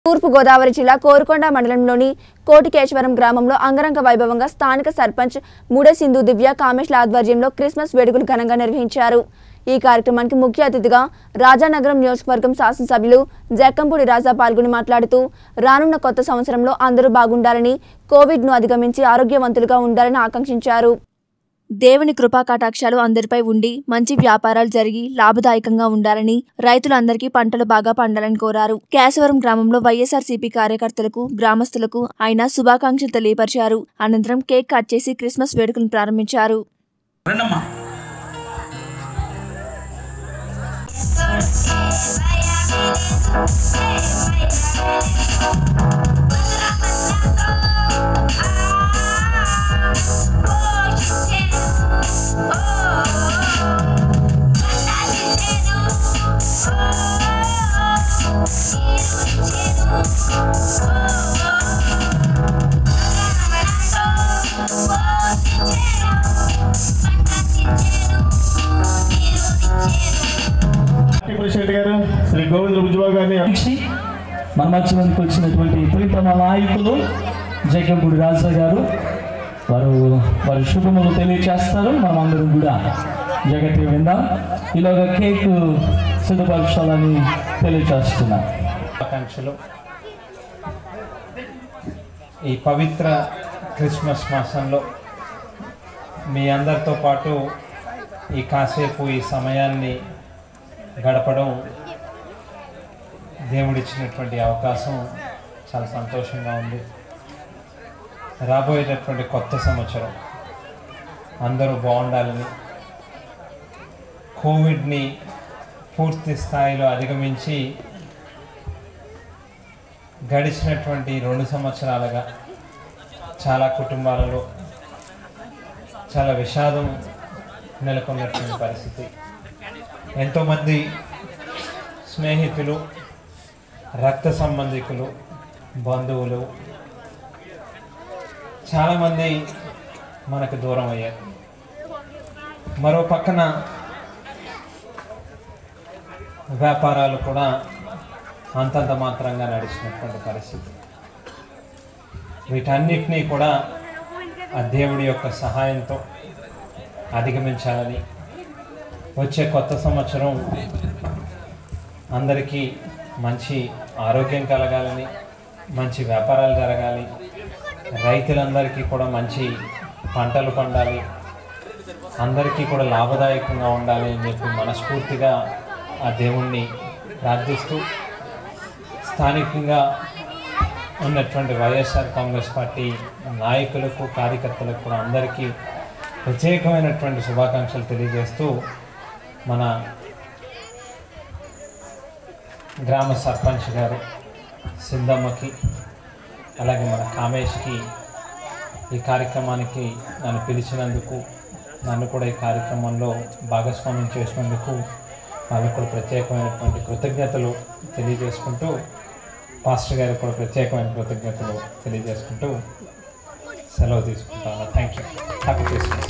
తూర్పు గోదావరి జిల్లా కోరుకొండ మండలంలోని కోటికేశ్వరం గ్రామంలో అంగరంగ వైభవంగా స్థానిక సర్పంచ్ మూడే సింధు దివ్య కామేష్ల ఆధ్వర్యంలో క్రిస్మస్ వేడుకలు ఘనంగా నిర్వహించారు ఈ కార్యక్రమానికి ముఖ్య అతిథిగా రాజానగరం నియోజకవర్గం శాసనసభ్యులు జక్కంపూడి రాజా పాల్గొని మాట్లాడుతూ రానున్న కొత్త సంవత్సరంలో అందరూ బాగుండాలని కోవిడ్ను అధిగమించి ఆరోగ్యవంతులుగా ఉండాలని ఆకాంక్షించారు దేవుని కృపా కటాక్షాలు అందరిపై ఉండి మంచి వ్యాపారాలు జరిగి లాభదాయకంగా ఉండాలని రైతులందరికీ పంటలు బాగా పండాలని కోరారు కేశవరం గ్రామంలో వైఎస్ఆర్సీపీ కార్యకర్తలకు గ్రామస్తులకు ఆయన శుభాకాంక్షలు తెలియపరిచారు అనంతరం కేక్ కట్ చేసి క్రిస్మస్ వేడుకలను ప్రారంభించారు రండమ్మా ప్రెసిడెంట్ గారు శ్రీ గోవింద బుజ్జిబాబు గారిని నుంచి మన మధ్యలోకి వచ్చినటువంటి ప్రీతమ నాయకులు జగంపూడి రాజా గారు వారు వారి శుభములు తెలియచేస్తారు మనం అందరం కూడా జగతి విందాం ఇలాగ కేక్ సిద్ధపరచాలని తెలియచేస్తున్నాం ఆకాంక్షలు ఈ పవిత్ర క్రిస్మస్ మాసంలో మీ అందరితో పాటు ఈ కాసేపు ఈ సమయాన్ని గడపడం దేవుడిచ్చినటువంటి అవకాశం చాలా సంతోషంగా ఉంది రాబోయేటటువంటి కొత్త సంవత్సరం అందరూ బాగుండాలని కోవిడ్ని పూర్తి స్థాయిలో అధిగమించి గడిచినటువంటి రెండు సంవత్సరాలుగా చాలా కుటుంబాలలో చాలా విషాదం నెలకొన్నటువంటి పరిస్థితి ఎంతోమంది స్నేహితులు రక్త సంబంధికులు బంధువులు చాలామంది మనకు దూరం అయ్యారు మరో పక్కన వ్యాపారాలు కూడా అంతంత మాత్రంగా నడిచినటువంటి పరిస్థితి వీటన్నిటినీ కూడా ఆ దేవుడి యొక్క సహాయంతో అధిగమించాలని వచ్చే కొత్త సంవత్సరం అందరికీ మంచి ఆరోగ్యం కలగాలని మంచి వ్యాపారాలు జరగాలి రైతులందరికీ కూడా మంచి పంటలు పండాలి అందరికీ కూడా లాభదాయకంగా ఉండాలి అని చెప్పి మనస్ఫూర్తిగా ఆ దేవుణ్ణి ప్రార్థిస్తూ స్థానికంగా ఉన్నటువంటి వైఎస్ఆర్ కాంగ్రెస్ పార్టీ నాయకులకు కార్యకర్తలకు కూడా అందరికీ ప్రత్యేకమైనటువంటి శుభాకాంక్షలు తెలియజేస్తూ మన గ్రామ సర్పంచ్ గారు సింధమ్మకి అలాగే మన కామేష్కి ఈ కార్యక్రమానికి నన్ను పిలిచినందుకు నన్ను కూడా ఈ కార్యక్రమంలో భాగస్వామ్యం చేసినందుకు వాళ్ళకు కూడా ప్రత్యేకమైనటువంటి కృతజ్ఞతలు తెలియజేసుకుంటూ పాస్టర్ గారికి కూడా ప్రత్యేకమైన కృతజ్ఞతలు తెలియజేసుకుంటూ సెలవు తీసుకుంటాను థ్యాంక్ యూ హ్యాపీ క్రిస్మస్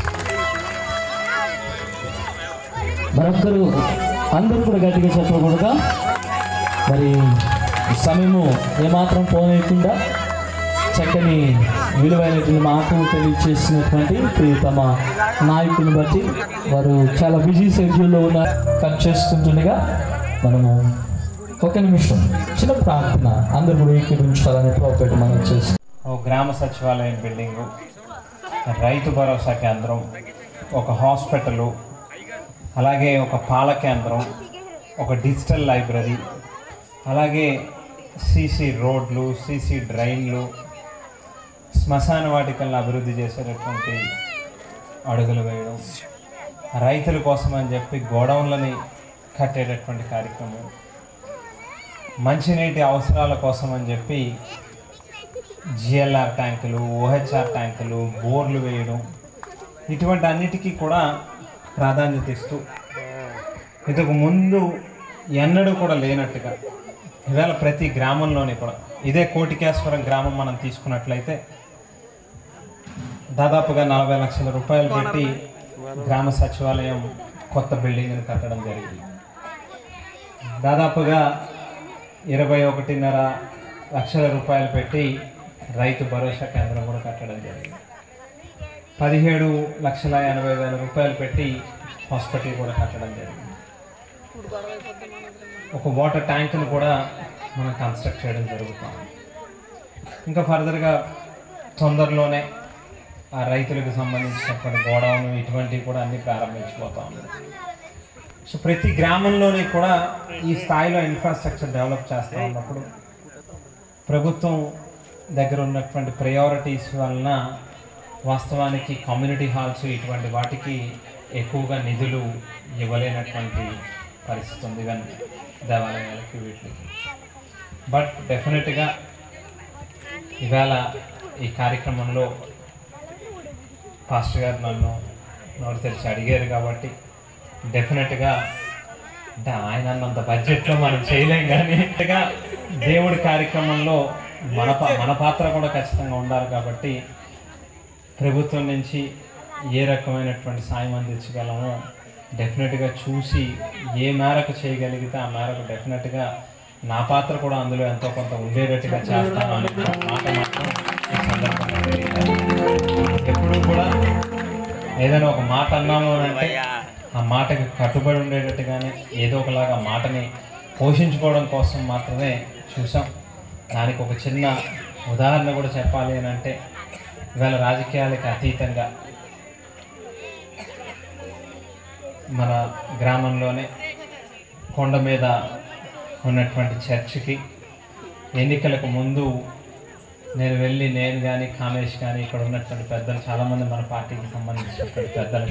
మరొక్కరు అందరూ కూడా గట్టిగా చెప్పకూడదా మరి సమయము ఏమాత్రం పోనీయకుండా చక్కని విలువైనటువంటి మాటలు తెలియచేసినటువంటి ప్రియతమ నాయకుని బట్టి వారు చాలా బిజీ షెడ్యూల్లో ఉన్న కట్ చేస్తుంటుండగా మనము ఒక నిమిషం చిన్న ప్రార్థన అందరూ కూడా ఏకీభించాలని ప్రోపేట మనం చేసి ఓ గ్రామ సచివాలయం బిల్డింగు రైతు భరోసా కేంద్రం ఒక హాస్పిటలు అలాగే ఒక పాల కేంద్రం ఒక డిజిటల్ లైబ్రరీ అలాగే సీసీ రోడ్లు సీసీ డ్రైన్లు శ్మశాన వాటికలను అభివృద్ధి చేసేటటువంటి అడుగులు వేయడం రైతుల కోసం అని చెప్పి గోడౌన్లని కట్టేటటువంటి కార్యక్రమం మంచినీటి అవసరాల కోసం అని చెప్పి జిఎల్ఆర్ ట్యాంకులు ఓహెచ్ఆర్ ట్యాంకులు బోర్లు వేయడం ఇటువంటి అన్నిటికీ కూడా ప్రాధాన్యత ఇస్తూ ఇంతకు ముందు ఎన్నడూ కూడా లేనట్టుగా ఇవాళ ప్రతి గ్రామంలోని కూడా ఇదే కోటికేశ్వరం గ్రామం మనం తీసుకున్నట్లయితే దాదాపుగా నలభై లక్షల రూపాయలు పెట్టి గ్రామ సచివాలయం కొత్త బిల్డింగ్ని కట్టడం జరిగింది దాదాపుగా ఇరవై ఒకటిన్నర లక్షల రూపాయలు పెట్టి రైతు భరోసా కేంద్రం కూడా కట్టడం జరిగింది పదిహేడు లక్షల ఎనభై వేల రూపాయలు పెట్టి హాస్పిటల్ కూడా కట్టడం జరిగింది ఒక వాటర్ ట్యాంక్ను కూడా మనం కన్స్ట్రక్ట్ చేయడం జరుగుతుంది ఇంకా ఫర్దర్గా తొందరలోనే ఆ రైతులకు సంబంధించినటువంటి గోడౌన్ ఇటువంటివి కూడా అన్ని ప్రారంభించిపోతా ఉన్నాయి సో ప్రతి గ్రామంలోని కూడా ఈ స్థాయిలో ఇన్ఫ్రాస్ట్రక్చర్ డెవలప్ చేస్తూ ఉన్నప్పుడు ప్రభుత్వం దగ్గర ఉన్నటువంటి ప్రయారిటీస్ వలన వాస్తవానికి కమ్యూనిటీ హాల్స్ ఇటువంటి వాటికి ఎక్కువగా నిధులు ఇవ్వలేనటువంటి పరిస్థితి ఉంది ఈవెన్ దేవాలయాలకి వీటికి బట్ డెఫినెట్గా ఇవాళ ఈ కార్యక్రమంలో పాస్టర్ గారు నన్ను నోరు తెరిచి అడిగారు కాబట్టి డెఫినెట్గా అంటే ఆయన అన్నంత బడ్జెట్లో మనం చేయలేం కానీ డెఫినెట్గా దేవుడి కార్యక్రమంలో మన పా- మన పాత్ర కూడా ఖచ్చితంగా ఉండాలి కాబట్టి ప్రభుత్వం నుంచి ఏ రకమైనటువంటి సాయం అందించగలమో డెఫినెట్గా చూసి ఏ మేరకు చేయగలిగితే ఆ మేరకు డెఫినెట్గా నా పాత్ర కూడా అందులో ఎంతో కొంత ఉండేటట్టుగా చేస్తాను అనే మాట మాత్రం ఈ సందర్భంగా తెలియజేస్తాను. ఎప్పుడూ కూడా ఏదైనా ఒక మాట అన్నాము అని అంటే ఆ మాటకి కట్టుబడి ఉండేటట్టుగానే ఏదో ఒకలాగా ఆ మాటని పోషించుకోవడం కోసం మాత్రమే చూసాం దానికి ఒక చిన్న ఉదాహరణ కూడా చెప్పాలి అని అంటే ఇవాళ రాజకీయాలకి అతీతంగా మన గ్రామంలోనే కొండ మీద ఉన్నటువంటి చర్చికి ఎన్నికలకు ముందు నేను వెళ్ళి నేను కానీ కామేష్ కానీ ఇక్కడ ఉన్నటువంటి పెద్దలు చాలామంది మన పార్టీకి సంబంధించినటువంటి పెద్దలు